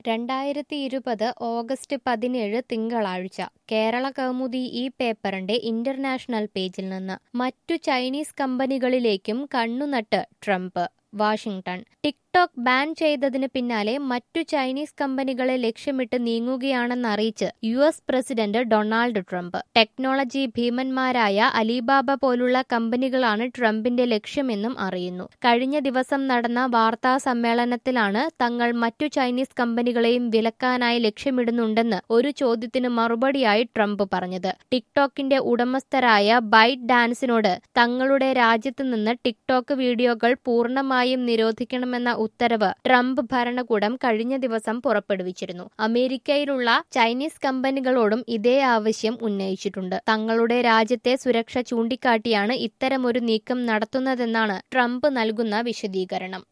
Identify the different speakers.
Speaker 1: രണ്ടായിരത്തി ഇരുപത് ഓഗസ്റ്റ് പതിനേഴ് തിങ്കളാഴ്ച കേരള കൗമുദി ഈ പേപ്പറിന്റെ ഇന്റർനാഷണൽ പേജിൽ നിന്ന് മറ്റു ചൈനീസ് കമ്പനികളിലേക്കും കണ്ണുനട്ട് ട്രംപ് വാഷിംഗ്ടൺ ടിക്ടോക്ക് ബാൻ ചെയ്തതിന് പിന്നാലെ മറ്റു ചൈനീസ് കമ്പനികളെ ലക്ഷ്യമിട്ട് നീങ്ങുകയാണെന്നറിയിച്ച് U S president Donald Trump technology ഭീമന്മാരായ അലിബാബ പോലുള്ള കമ്പനികളാണ് ട്രംപിന്റെ ലക്ഷ്യമെന്നും അറിയുന്നു കഴിഞ്ഞ ദിവസം നടന്ന വാർത്താ സമ്മേളനത്തിലാണ് തങ്ങൾ മറ്റു ചൈനീസ് കമ്പനികളെയും വിലക്കാനായി ലക്ഷ്യമിടുന്നുണ്ടെന്ന് ഒരു ചോദ്യത്തിന് മറുപടിയായി ട്രംപ് പറഞ്ഞത് ടിക്ടോക്കിന്റെ ഉടമസ്ഥരായ ബൈറ്റ് ഡാൻസിനോട് തങ്ങളുടെ രാജ്യത്ത് നിന്ന് ടിക്ടോക്ക് വീഡിയോകൾ പൂർണ്ണമായും നിരോധിക്കണമെന്ന ഉത്തരവ് ട്രംപ് ഭരണകൂടം കഴിഞ്ഞ ദിവസം പുറപ്പെടുവിച്ചിരുന്നു അമേരിക്കയിലുള്ള ചൈനീസ് കമ്പനികളോടും ഇതേ ആവശ്യം ഉന്നയിച്ചിട്ടുണ്ട് തങ്ങളുടെ രാജ്യത്തെ സുരക്ഷ ചൂണ്ടിക്കാട്ടിയാണ് ഇത്തരമൊരു നീക്കം നടത്തുന്നതെന്നാണ് ട്രംപ് നൽകുന്ന വിശദീകരണം